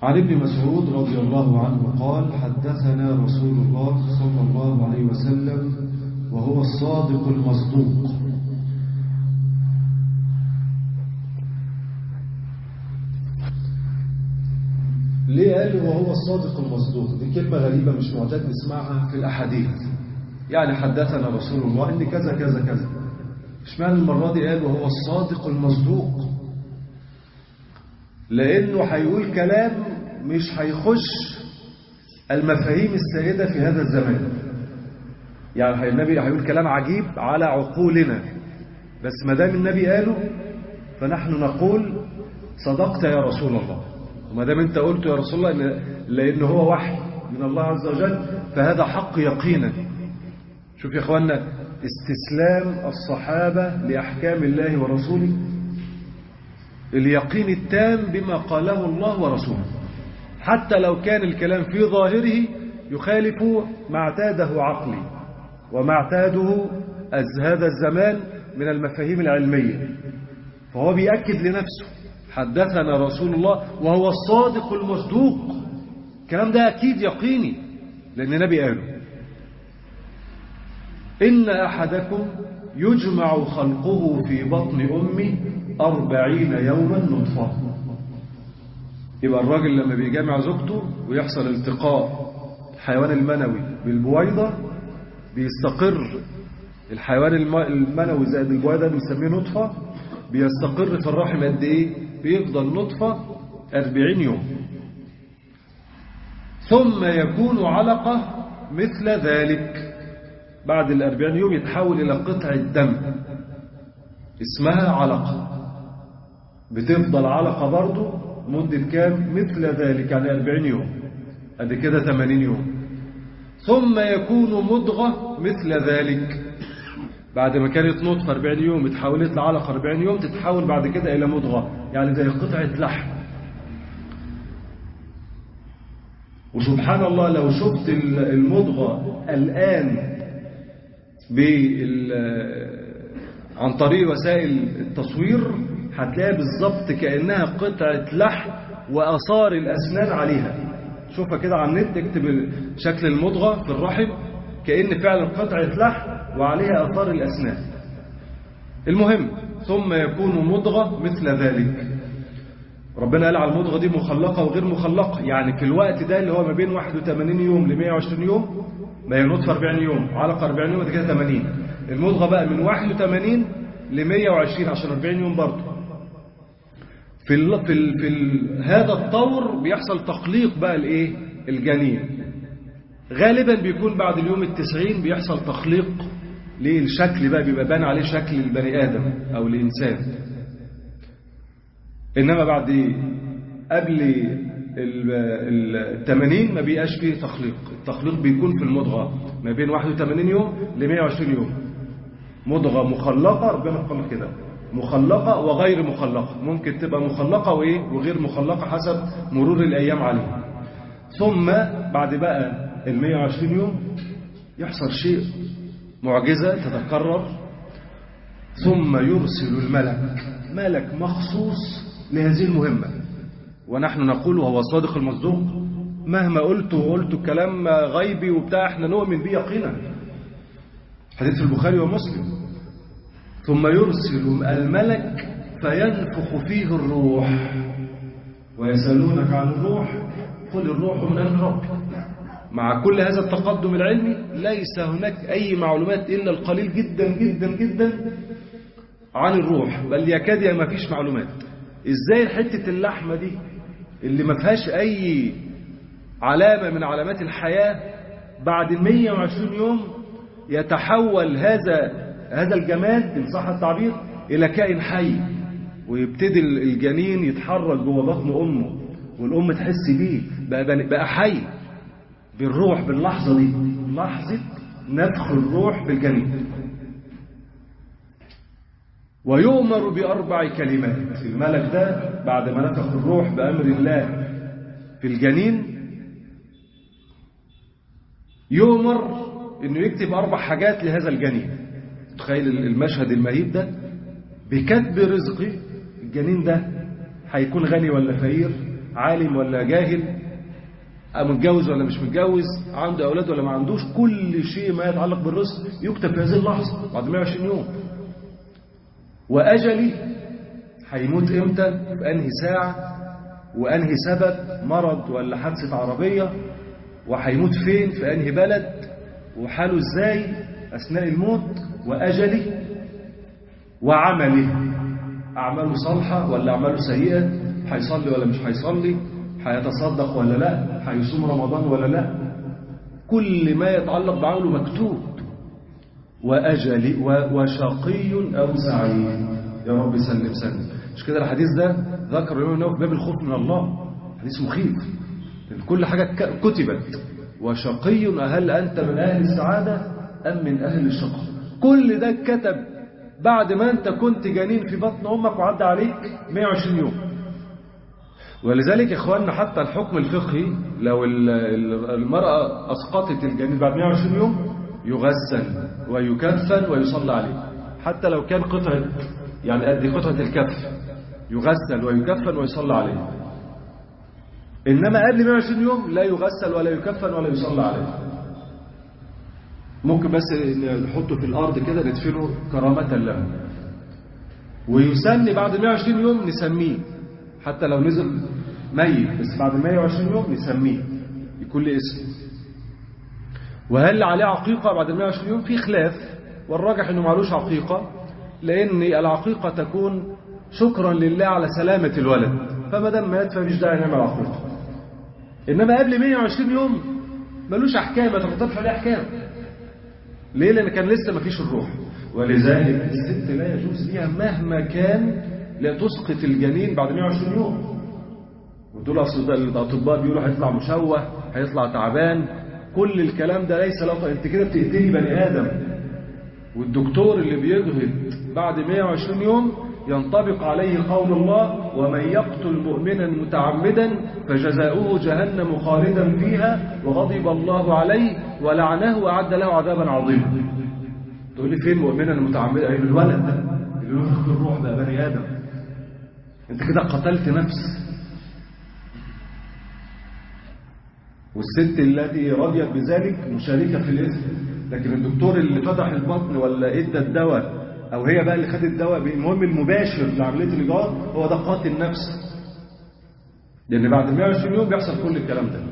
عن ابن مسعود رضي الله عنه قال حدثنا رسول الله صلى الله عليه وسلم وهو الصادق المصدوق ليه قال وهو الصادق المصدوق دي كلمة غريبة مش معتاد نسمعها في الأحاديث يعني حدثنا رسول الله إن كذا كذا كذا اشمعنى المرة دي قال وهو الصادق المصدوق لأنه هيقول كلام مش هيخش المفاهيم السائدة في هذا الزمان يعني النبي هيقول كلام عجيب على عقولنا بس ما دام النبي قاله فنحن نقول صدقت يا رسول الله وما دام انت قلت يا رسول الله لأن هو وحي من الله عز وجل فهذا حق يقينا شوف يا اخوانا استسلام الصحابة لأحكام الله ورسوله اليقين التام بما قاله الله ورسوله حتى لو كان الكلام في ظاهره يخالف ما اعتاده عقلي وما اعتاده هذا الزمان من المفاهيم العلمية فهو بيأكد لنفسه حدثنا رسول الله وهو الصادق المصدوق الكلام ده أكيد يقيني لأن النبي قاله إن أحدكم يجمع خلقه في بطن أمه أربعين يوما نطفة يبقى الراجل لما بيجمع زوجته ويحصل التقاء الحيوان المنوي بالبويضة بيستقر الحيوان المنوي زائد البويضة بنسميه نطفة بيستقر في الرحم قد ايه بيفضل نطفة أربعين يوم ثم يكون علقة مثل ذلك بعد الأربعين يوم يتحول إلى قطعة دم اسمها علقة بتفضل علقة برضو مدة كام مثل ذلك يعني 40 يوم ادي كده 80 يوم ثم يكون مضغة مثل ذلك بعد ما كانت نطفة 40 يوم اتحولت لعلقة 40 يوم تتحول بعد كده إلى مضغة يعني زي قطعة لحم وسبحان الله لو شفت المضغة الآن بال عن طريق وسائل التصوير هتلاقيها بالظبط كأنها قطعة لحم وآثار الأسنان عليها شوفها كده على النت اكتب شكل المضغة في الرحم كأن فعلا قطعة لحم وعليها آثار الأسنان المهم ثم يكون مضغة مثل ذلك ربنا قال على المضغة دي مخلقة وغير مخلقة يعني في الوقت ده اللي هو ما بين 81 يوم ل 120 يوم ما هي نطفة 40 يوم علقة 40 يوم كده 80 المضغة بقى من 81 ل 120 عشان 40 يوم برضه في ال في ال في ال هذا الطور بيحصل تخليق بقى الايه الجنين غالبا بيكون بعد اليوم التسعين بيحصل تخليق للشكل بقى بيبقى بان عليه شكل البني ادم او الانسان انما بعد قبل ال 80 ما بيبقاش فيه تخليق التخليق بيكون في المضغه ما بين 81 يوم ل 120 يوم مضغه مخلقه ربنا خلق كده مخلقة وغير مخلقة ممكن تبقى مخلقة وإيه وغير مخلقة حسب مرور الأيام عليها ثم بعد بقى ال 120 يوم يحصل شيء معجزة تتكرر ثم يرسل الملك ملك مخصوص لهذه المهمة ونحن نقول وهو الصادق المصدوق مهما قلت وقلت كلام غيبي وبتاع احنا نؤمن به يقينا حديث البخاري ومسلم ثم يرسل الملك فينفخ فيه الروح ويسألونك عن الروح قل الروح من أمر ربك مع كل هذا التقدم العلمي ليس هناك أي معلومات إلا القليل جدا جدا جدا عن الروح بل يكاد ما فيش معلومات إزاي حتة اللحمة دي اللي ما فيهاش أي علامة من علامات الحياة بعد 120 يوم يتحول هذا هذا الجماد إن صح التعبير إلى كائن حي ويبتدي الجنين يتحرك جوه بطن أمه والأم تحس بيه بقى, بقى حي بالروح باللحظة دي لحظة نفخ الروح بالجنين ويؤمر بأربع كلمات الملك ده بعد ما نفخ الروح بأمر الله في الجنين يؤمر انه يكتب اربع حاجات لهذا الجنين تخيل المشهد المهيب ده بكتب رزقي الجنين ده هيكون غني ولا فقير عالم ولا جاهل متجوز ولا مش متجوز عنده أولاد ولا ما عندوش كل شيء ما يتعلق بالرزق يكتب في هذه اللحظة بعد 120 يوم وأجلي هيموت إمتى بأنهي ساعة وأنهي سبب مرض ولا حادثة عربية وهيموت فين في أنهي بلد وحاله إزاي أثناء الموت وأجله وعمله أعماله صالحة ولا أعماله سيئة هيصلي ولا مش هيصلي هيتصدق ولا لا هيصوم رمضان ولا لا كل ما يتعلق بعمله مكتوب وأجل وشقي أو سعيد يا رب سلم سلم مش كده الحديث ده ذكر الإمام النووي في باب الخوف من الله حديث مخيف كل حاجة كتبت وشقي هل أنت من أهل السعادة أم من أهل الشقاء كل ده كتب بعد ما أنت كنت جنين في بطن أمك وعدى عليك 120 يوم ولذلك يا إخواننا حتى الحكم الفقهي لو المرأة أسقطت الجنين بعد 120 يوم يغسل ويكفن ويصلى عليه حتى لو كان قطعة يعني قد قطعة الكف يغسل ويكفن ويصلى عليه إنما قبل 120 يوم لا يغسل ولا يكفن ولا يصلى عليه ممكن بس نحطه في الأرض كده ندفنه كرامة له ويسمي بعد 120 يوم نسميه حتى لو نزل ميت بس بعد 120 يوم نسميه يكون له اسم وهل عليه عقيقة بعد 120 يوم في خلاف والراجح انه معلوش عقيقة لان العقيقة تكون شكرا لله على سلامة الولد فما دام مات فمش داعي نعمل عقيقة انما قبل 120 يوم ملوش احكام ما ترتبش عليه احكام ليه لان كان لسه ما فيش الروح ولذلك الست لا يجوز ليها مهما كان لا تسقط الجنين بعد 120 يوم ودول اصل الاطباء بيقولوا هيطلع مشوه هيطلع تعبان كل الكلام ده ليس له انت كده بتقتلي بني ادم والدكتور اللي بيجهد بعد 120 يوم ينطبق عليه قول الله ومن يقتل مؤمنا متعمدا فجزاؤه جهنم خالدا فيها وغضب الله عليه ولعنه وأعد له عذابا عظيما تقول لي فين مؤمنا متعمدا أي الولد ده اللي ينفخ الروح ده بني آدم انت كده قتلت نفس والست التي رضيت بذلك مشاركة في الإثم لكن الدكتور اللي فتح البطن ولا ادى الدواء او هي بقى اللي خدت الدواء المهم المباشر لعمليه الايجار هو ده قاتل نفس لان بعد 120 يوم بيحصل كل الكلام ده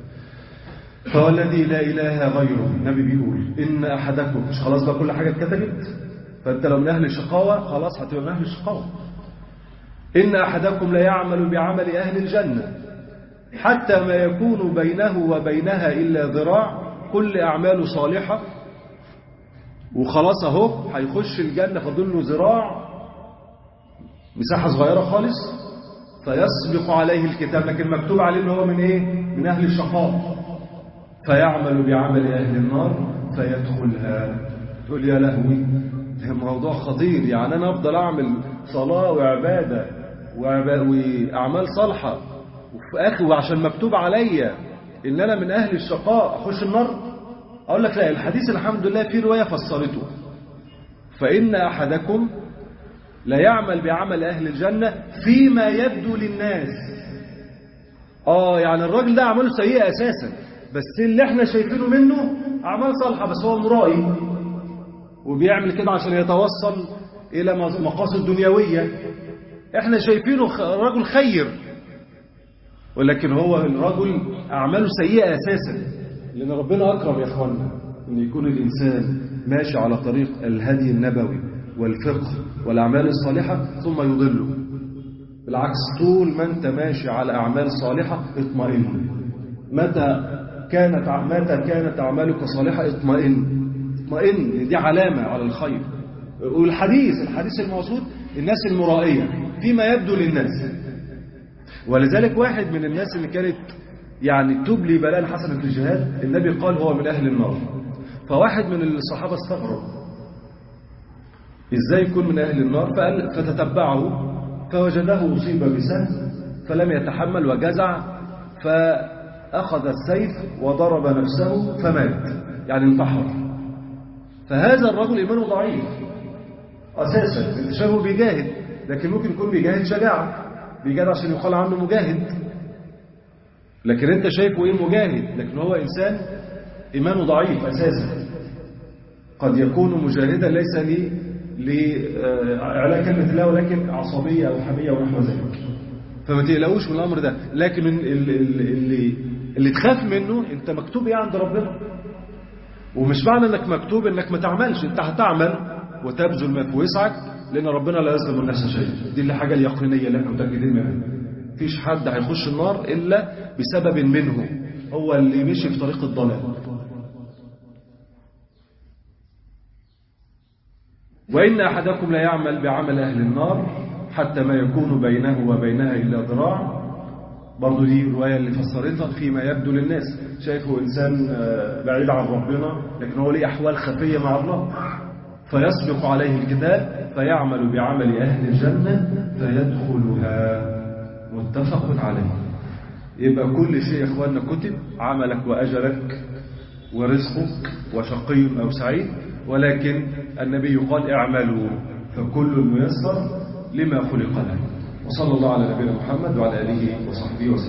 فهو الذي لا اله غيره النبي بيقول ان احدكم مش خلاص بقى كل حاجه اتكتبت فانت لو من اهل الشقاوه خلاص هتبقى من اهل الشقاوه ان احدكم لا يعمل بعمل اهل الجنه حتى ما يكون بينه وبينها الا ذراع كل اعماله صالحه وخلاص اهو هيخش الجنة فاضل له ذراع مساحة صغيرة خالص فيسبق عليه الكتاب لكن مكتوب عليه ان هو من ايه من اهل الشقاء فيعمل بعمل اهل النار فيدخلها تقول يا لهوي ده موضوع خطير يعني انا افضل اعمل صلاة وعبادة واعمال صالحة وفي اخر وعشان مكتوب عليا ان انا من اهل الشقاء اخش النار أقول لك لا الحديث الحمد لله في رواية فسرته فإن أحدكم لا يعمل بعمل أهل الجنة فيما يبدو للناس آه يعني الراجل ده أعماله سيئة أساسا بس اللي احنا شايفينه منه أعمال صالحة بس هو مرائي وبيعمل كده عشان يتوصل إلى مقاصد دنيوية احنا شايفينه رجل خير ولكن هو الرجل أعماله سيئة أساسا لأن ربنا أكرم يا أخوانا أن يكون الإنسان ماشي على طريق الهدي النبوي والفقه والأعمال الصالحة ثم يضله بالعكس طول ما أنت ماشي على أعمال صالحة اطمئن متى كانت متى كانت أعمالك صالحة اطمئن اطمئن دي علامة على الخير والحديث الحديث الموصول الناس المرائية فيما يبدو للناس ولذلك واحد من الناس اللي كانت يعني تبلي بلاء حسنة في الجهاد النبي قال هو من أهل النار فواحد من الصحابة استغرب إزاي يكون من أهل النار فقال فتتبعه فوجده أصيب بسهم فلم يتحمل وجزع فأخذ السيف وضرب نفسه فمات يعني انتحر فهذا الرجل إيمانه ضعيف أساسا انت شايفه بيجاهد لكن ممكن يكون بيجاهد شجاعة بيجاهد عشان يقال عنه مجاهد لكن انت شايفه ايه مجاهد لكن هو انسان ايمانه ضعيف اساسا قد يكون مجاهدا ليس لي لإعلاء كلمة الله ولكن عصبية أو حمية ونحو ذلك فما تقلقوش من الأمر ده لكن اللي, اللي, اللي تخاف منه أنت مكتوب إيه عند ربنا ومش معنى أنك مكتوب أنك ما تعملش أنت هتعمل وتبذل ما في وسعك لأن ربنا لا يظلم الناس شيء دي اللي حاجة اليقينية اللي احنا متأكدين منها مفيش حد هيخش النار إلا بسبب منه هو اللي مشي في طريق الضلال وإن أحدكم لا يعمل بعمل أهل النار حتى ما يكون بينه وبينها إلا ذراع برضو دي الرواية اللي فسرتها فيما يبدو للناس شايفه إنسان بعيد عن ربنا لكن هو ليه أحوال خفية مع الله فيسبق عليه الكتاب فيعمل بعمل أهل الجنة فيدخلها متفق عليه يبقى كل شيء يا إخواننا كتب عملك وأجلك ورزقك وشقي أو سعيد ولكن النبي قال اعملوا فكل ميسر لما خلق له وصلى الله على نبينا محمد وعلى آله وصحبه وسلم